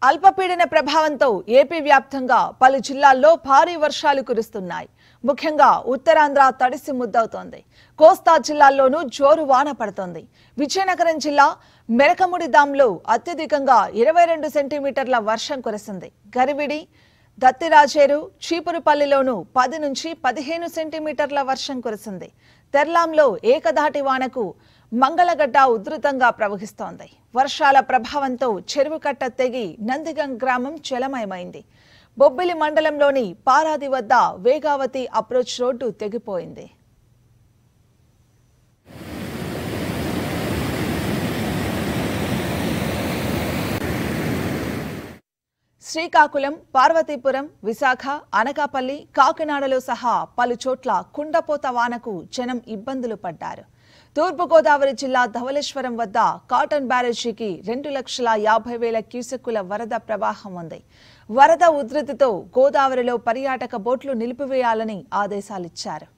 అల్పపీడన ప్రభావంతో ఏపీ వ్యాప్తంగా పలు జిల్లాల్లో భారీ వర్షాలు కురుస్తున్నాయి ముఖ్యంగా ఉత్తరాంధ్ర తడిసి ముద్దవుతోంది కోస్తా జిల్లాల్లోనూ జోరు వాన పడుతోంది విజయనగరం జిల్లా మెరకముడి డాంలో అత్యధికంగా ఇరవై రెండు సెంటీమీటర్ల వర్షం కురిసింది గరివిడి దత్తిరాజేరు చీపురుపల్లిలోనూ పది నుంచి పదిహేను సెంటీమీటర్ల వర్షం కురిసింది తెర్లాంలో ఏకధాటి వానకు మంగళగడ్డ ఉధృతంగా ప్రవహిస్తోంది వర్షాల ప్రభావంతో చెరువు కట్ట తెగి నందిగం గ్రామం జలమయమైంది బొబ్బిలి మండలంలోని పారాది వద్ద వేగావతి అప్రోచ్ రోడ్డు తెగిపోయింది శ్రీకాకుళం పార్వతీపురం విశాఖ అనకాపల్లి కాకినాడలో సహా పలు చోట్ల కుండపోత వానకు జనం ఇబ్బందులు పడ్డారు తూర్పుగోదావరి జిల్లా ధవళేశ్వరం వద్ద కాటన్ బ్యారేజీకి రెండు లక్షల యాభై వేల క్యూసెక్కుల వరద ప్రవాహం ఉంది వరద ఉధృతితో గోదావరిలో పర్యాటక బోట్లు నిలిపివేయాలని ఆదేశాలిచ్చారు